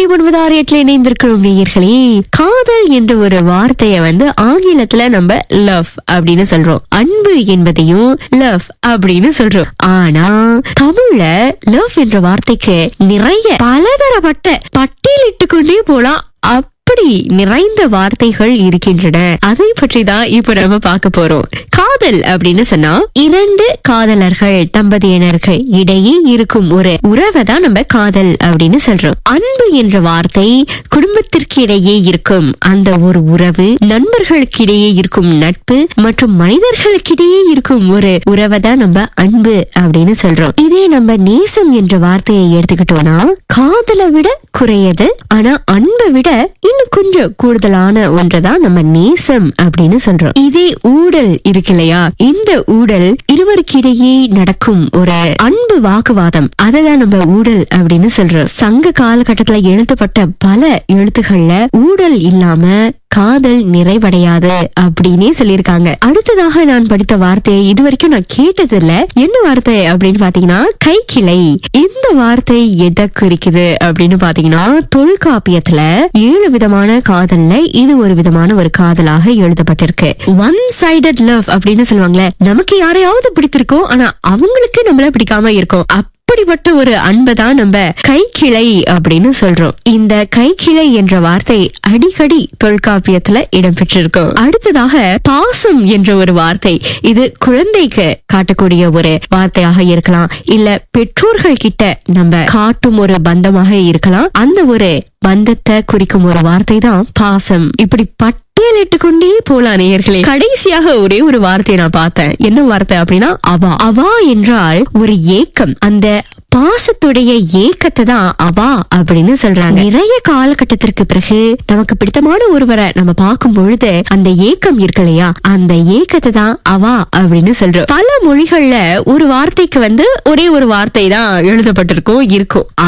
ஒன்பது ஆறு எட்டுல இணைந்திருக்கிறோம் நேயர்களே காதல் என்ற ஒரு வார்த்தையை வந்து ஆங்கிலத்துல நம்ம லவ் அப்படின்னு சொல்றோம் அன்பு என்பதையும் லவ் அப்படின்னு சொல்றோம் ஆனா தமிழ்ல லவ் என்ற வார்த்தைக்கு நிறைய பலதரப்பட்ட பட்டியலிட்டு கொண்டே போலாம் அப்படி நிறைந்த வார்த்தைகள் இருக்கின்றன அதை பற்றி தான் இப்ப நம்ம பார்க்க போறோம் காதல் அப்படின்னு சொன்னா இரண்டு காதலர்கள் தம்பதியினர்கள் இடையே இருக்கும் ஒரு உறவை தான் நம்ம காதல் அப்படின்னு சொல்றோம் அன்பு என்ற வார்த்தை குடும்பத்திற்கு இடையே இருக்கும் அந்த ஒரு உறவு நண்பர்களுக்கிடையே இருக்கும் நட்பு மற்றும் மனிதர்களுக்கிடையே இருக்கும் ஒரு உறவை தான் நம்ம அன்பு அப்படின்னு சொல்றோம் இதே நம்ம நேசம் என்ற வார்த்தையை எடுத்துக்கிட்டோம்னா காதலை விட குறையது ஆனா அன்பை விட இன்னும் கொஞ்சம் கூடுதலான ஒன்றுதான் நம்ம நேசம் அப்படின்னு சொல்றோம் இதே ஊடல் இருக்கு இல்லையா இந்த ஊடல் இருவருக்கிடையே நடக்கும் ஒரு அன்பு வாக்குவாதம் அததான் நம்ம ஊடல் அப்படின்னு சொல்றோம் சங்க காலகட்டத்துல எழுதப்பட்ட பல எழுத்துக்கள்ல ஊடல் இல்லாம காதல் நிறைவடையாது அப்படின்னே சொல்லியிருக்காங்க அடுத்ததாக நான் படித்த வார்த்தையை இது வரைக்கும் நான் கேட்டது இல்ல என்ன வார்த்தை அப்படின்னு பாத்தீங்கன்னா கைக்கிளை இந்த வார்த்தை எதை குறிக்குது அப்படின்னு பாத்தீங்கன்னா தொல்காப்பியத்துல ஏழு விதமான காதல்ல இது ஒரு விதமான ஒரு காதலாக எழுதப்பட்டிருக்கு ஒன் சைடட் லவ் அப்படின்னு சொல்லுவாங்களே நமக்கு யாரையாவது பிடித்திருக்கோம் ஆனா அவங்களுக்கு நம்மள பிடிக்காம இருக்கும் அப்படிப்பட்ட ஒரு அன்பை தான் நம்ம கைக்கிளை அப்படின்னு சொல்றோம் இந்த கைக்கிளை என்ற வார்த்தை அடிக்கடி தொல்காப்பியத்துல இடம்பெற்றிருக்கும் அடுத்ததாக பாசம் என்ற ஒரு வார்த்தை இது குழந்தைக்கு காட்டக்கூடிய ஒரு வார்த்தையாக இருக்கலாம் இல்ல பெற்றோர்கள் கிட்ட நம்ம காட்டும் ஒரு பந்தமாக இருக்கலாம் அந்த ஒரு பந்தத்தை குறிக்கும் ஒரு வார்த்தை தான் பாசம் இப்படி பட்டியலிட்டு கொண்டே போலாம் நேயர்களே கடைசியாக ஒரே ஒரு வார்த்தையை நான் பார்த்தேன் என்ன வார்த்தை அப்படின்னா அவா அவா என்றால் ஒரு ஏக்கம் அந்த பாசத்துடைய ஏக்கத்தை தான் அவா அப்படின்னு சொல்றாங்க நிறைய காலகட்டத்திற்கு பிறகு நமக்கு பிடித்தமான ஒருவரை நம்ம பார்க்கும் பொழுது அந்த ஏக்கம் இருக்கு இல்லையா அந்த ஏக்கத்தை தான் அவா அப்படின்னு சொல்றோம் பல மொழிகள்ல ஒரு வார்த்தைக்கு வந்து ஒரே ஒரு வார்த்தை தான் எழுதப்பட்டிருக்கும் இருக்கும்